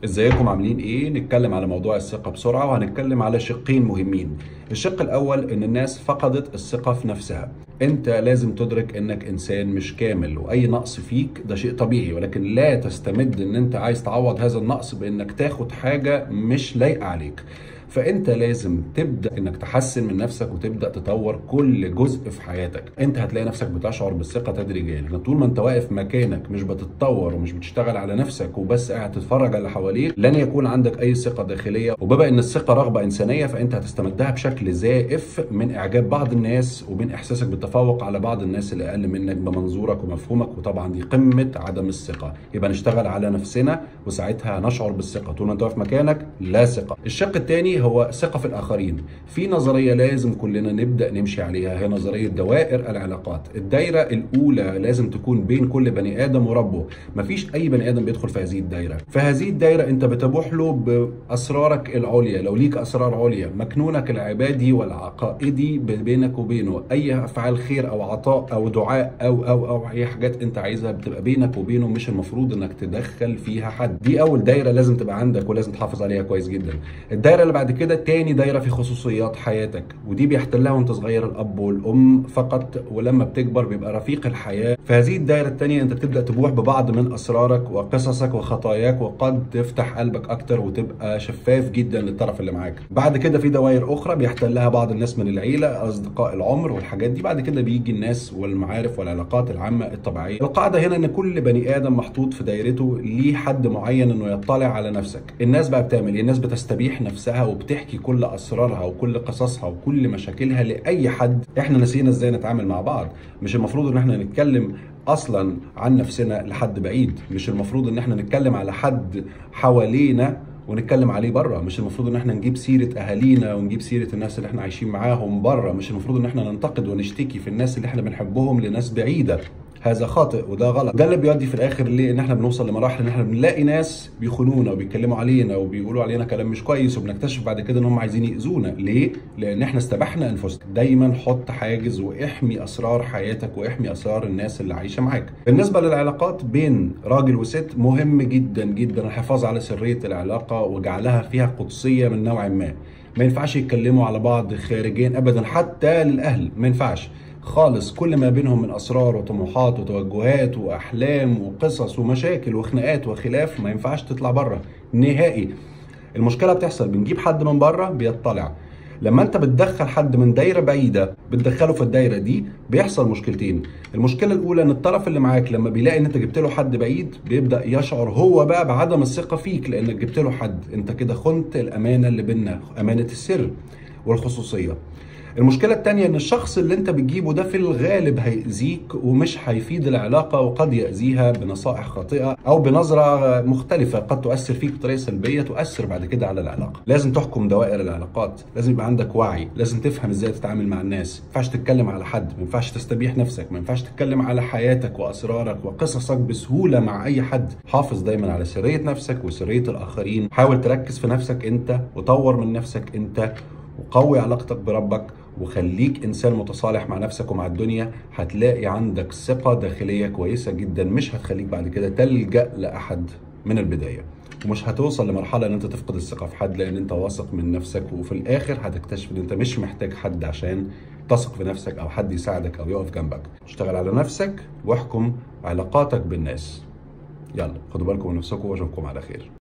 ازيكم عاملين ايه نتكلم على موضوع الثقة بسرعة وهنتكلم على شقين مهمين الشق الاول ان الناس فقدت الثقة في نفسها انت لازم تدرك انك انسان مش كامل واي نقص فيك ده شيء طبيعي ولكن لا تستمد ان انت عايز تعوض هذا النقص بانك تاخد حاجة مش لايقة عليك فانت لازم تبدا انك تحسن من نفسك وتبدا تطور كل جزء في حياتك انت هتلاقي نفسك بتشعر بالثقه تدريجيا لكن طول ما انت واقف مكانك مش بتتطور ومش بتشتغل على نفسك وبس قاعد تتفرج على اللي حواليك لن يكون عندك اي ثقه داخليه وبما ان الثقه رغبه انسانيه فانت هتستمدها بشكل زائف من اعجاب بعض الناس ومن احساسك بالتفوق على بعض الناس اللي اقل منك بمنظورك ومفهومك وطبعا دي قمه عدم الثقه يبقى نشتغل على نفسنا وساعتها نشعر بالثقه طول ما انت واقف مكانك لا ثقه الشق الثاني هو ثقه في الاخرين في نظريه لازم كلنا نبدا نمشي عليها هي نظريه دوائر العلاقات الدايره الاولى لازم تكون بين كل بني ادم وربه مفيش اي بني ادم بيدخل في هذه الدايره فهذه الدايره انت بتبوح له باسرارك العليا لو ليك اسرار عليا مكنونك العبادي والعقائدي بينك وبينه اي افعال خير او عطاء او دعاء او او او اي حاجات انت عايزها بتبقى بينك وبينه مش المفروض انك تدخل فيها حد دي اول دايره لازم تبقى عندك ولازم تحافظ عليها كويس جدا الدايره اللي بعد كده تاني دايره في خصوصيات حياتك ودي بيحتلها وانت صغير الاب والام فقط ولما بتكبر بيبقى رفيق الحياه فهذه الدايره الثانيه انت بتبدا تبوح ببعض من اسرارك وقصصك وخطاياك وقد تفتح قلبك اكتر وتبقى شفاف جدا للطرف اللي معاك بعد كده في دوائر اخرى بيحتلها بعض الناس من العيله اصدقاء العمر والحاجات دي بعد كده بيجي الناس والمعارف والعلاقات العامه الطبيعيه القاعده هنا ان كل بني ادم محطوط في دايرته ليه حد معين انه يطلع على نفسك الناس بقى بتعمل ايه الناس بتستبيح نفسها وبتحكي كل اسرارها وكل قصصها وكل مشاكلها لاي حد احنا نسينا ازاي نتعامل مع بعض مش المفروض ان احنا نتكلم اصلا عن نفسنا لحد بعيد مش المفروض ان احنا نتكلم على حد حوالينا ونتكلم عليه بره مش المفروض ان احنا نجيب سيره اهالينا ونجيب سيره الناس اللي احنا عايشين معاهم بره مش المفروض ان احنا ننتقد ونشتكي في الناس اللي احنا بنحبهم لناس بعيده هذا خاطئ وده غلط ده اللي بيؤدي في الاخر ليه ان احنا بنوصل لمراحل ان احنا بنلاقي ناس بيخونونا وبيتكلموا علينا وبيقولوا علينا كلام مش كويس وبنكتشف بعد كده ان هم عايزين ياذونا ليه لان احنا استبحنا انفسنا دايما حط حاجز واحمي اسرار حياتك واحمي اسرار الناس اللي عايشه معاك بالنسبه للعلاقات بين راجل وست مهم جدا جدا الحفاظ على سريه العلاقه وجعلها فيها قدسيه من نوع ما ما ينفعش يتكلموا على بعض خارجيا ابدا حتى للاهل ما ينفعش خالص كل ما بينهم من اسرار وطموحات وتوجهات واحلام وقصص ومشاكل وخناقات وخلاف ما ينفعش تطلع بره نهائي المشكله بتحصل بنجيب حد من بره بيطلع لما انت بتدخل حد من دايره بعيده بتدخله في الدايره دي بيحصل مشكلتين المشكله الاولى ان الطرف اللي معاك لما بيلاقي ان انت جبت له حد بعيد بيبدا يشعر هو بقى بعدم الثقه فيك لانك جبت له حد انت كده خنت الامانه اللي بينا امانه السر والخصوصيه المشكلة التانية ان الشخص اللي انت بتجيبه ده في الغالب هيأذيك ومش هيفيد العلاقة وقد يأذيها بنصائح خاطئة او بنظرة مختلفة قد تؤثر فيك بطريقة سلبية تؤثر بعد كده على العلاقة لازم تحكم دوائر العلاقات لازم يبقى عندك وعي لازم تفهم ازاي تتعامل مع الناس ما ينفعش تتكلم على حد ما ينفعش تستبيح نفسك ما ينفعش تتكلم على حياتك واسرارك وقصصك بسهولة مع اي حد حافظ دايما على سرية نفسك وسرية الاخرين حاول تركز في نفسك انت وطور من نفسك انت وقوي علاقتك بربك وخليك انسان متصالح مع نفسك ومع الدنيا هتلاقي عندك ثقه داخليه كويسه جدا مش هتخليك بعد كده تلجا لاحد من البدايه ومش هتوصل لمرحله ان انت تفقد الثقه في حد لان انت واثق من نفسك وفي الاخر هتكتشف ان انت مش محتاج حد عشان تثق في نفسك او حد يساعدك او يقف جنبك اشتغل على نفسك واحكم علاقاتك بالناس يلا خدوا بالكم من نفسكم واشوفكم على خير